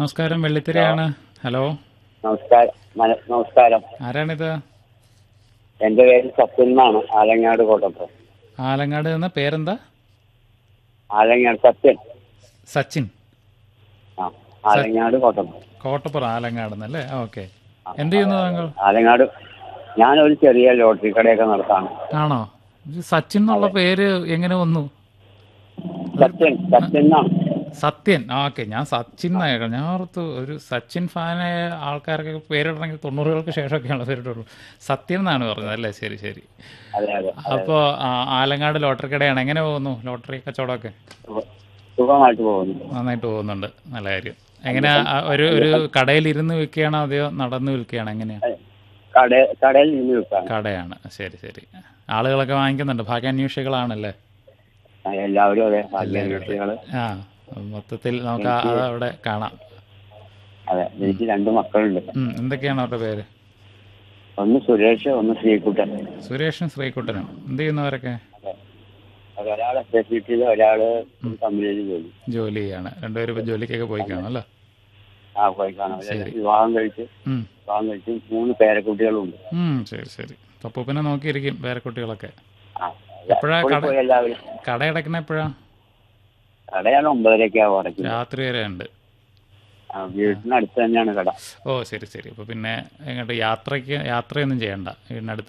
നമസ്കാരം വെള്ളിത്തിരയാണ് ഹലോ നമസ്കാരം മന- നമസ്കാരം ആരാണിത് എന്റെ പേര് സത്യൻ എന്നാണ് ആലങ്ങാട് കോട്ടപ്പുറം ആലങ്ങാട് എന്ന പേരെന്താ ആലങ്ങാട് സത്യൻ സച്ചിൻ ആ ആലങ്ങാട് കോട്ടപ്പുറം കോട്ടപ്പുറം ആലങ്ങാട് എന്നല്ലേ ഓക്കെ എന്ത് ചെയ്യുന്നു താങ്കൾ ആലങ്ങാട് ഞാനൊരു ചെറിയ ലോട്ടറി കടയൊക്കെ നടത്താണ് ആണോ ഇത് സച്ചിൻ എന്നുള്ള പേര് എങ്ങനെ വന്നു സത്യൻ സത്യൻ എന്നാണ് സത്യൻ ഓക്കെ ഞാൻ സച്ചിൻ എന്നായിരുന്നു ഞാൻ ഓർത്തു ഒരു സച്ചിൻ ഫാനായ ആൾക്കാർക്ക് പേരിടണമെങ്കിൽ തൊണ്ണൂറുകൾക്ക് ശേഷമൊക്കെയാണ് പേരിട്ടുള്ളൂ സത്യൻ എന്നാണ് പറഞ്ഞത് അല്ലേ ശരി ശരി അതെ അതെ അപ്പോൾ ആലങ്ങാട് ലോട്ടറി കടയാണ് എങ്ങനെ പോകുന്നു ലോട്ടറി കച്ചവടമൊക്കെ സുഖ- സുഖമായിട്ട് പോകുന്നു നന്നായിട്ട് പോകുന്നുണ്ട് നല്ല കാര്യം എങ്ങനെയാ ആ, ഒരു ഒരു കടയിൽ ഇരുന്ന് വിൽക്കുകയാണോ അതെയോ നടന്ന് വിൽക്കുകയാണോ എങ്ങനെയാ കട കടയിൽ നിന്ന് വെക്കാണ് കടയാണ് ശരി ശരി ആളുകളൊക്കെ വാങ്ങിക്കുന്നുണ്ട് ഭാഗ്യാന്വേഷികളാണല്ലേ എല്ലാവരും അതെ ഭാഗ്യാന്വേഷികള് ആ മൊത്തത്തിൽ നമുക്ക് ആ- അത് അവിടെ കാണാം അതെ എനിക്ക് രണ്ട് മക്കളുണ്ട് ഉം, എന്തൊക്കെയാണ് അവരുടെ പേര് ഒന്ന് സുരേഷ് ഒന്ന് ശ്രീകുട്ടൻ സുരേഷും ശ്രീകുട്ടനും എന്ത് ചെയ്യുന്നവരൊക്കെ അതെ അത് ഒരാൾ എസ് എസ് സി ടിയിൽ ഒരാള് ഒരു കമ്പനിയിൽ ജോലി ജോലി ചെയ്യാണ് രണ്ടുപേരും ഇപ്പോൾ ജോലിക്കൊക്കെ പോയി കാണും അല്ലേ ആ പോയി കാണാം അവര് വിവാഹം കഴിച്ച് ഉം. വിവാഹം കഴിച്ച് മൂന്ന് പേരക്കുട്ടികളുണ്ട് ഉം, ശരി ശരി പപ്പൂപ്പിനെ നോക്കിയിരിക്കും വേറെ കുട്ടികളൊക്കെ ആ എപ്പോഴാ പോയി കട പോയി എല്ലാവരും കടയടക്കുന്ന എപ്പോഴാ കടയാണ് ഒമ്പതരയൊക്കെ ആവും അടയ്ക്കുന്നത് രാത്രി വരെ ഉണ്ട് ആ, വീട്ടിനടുത്ത് തന്നെയാണ് കട ഓ ശരി ശരി അപ്പോൾ പിന്നെ എങ്ങോട്ട് യാത്രയ്ക്ക് യാത്രയൊന്നും ചെയ്യണ്ട വീടിനടുത്ത്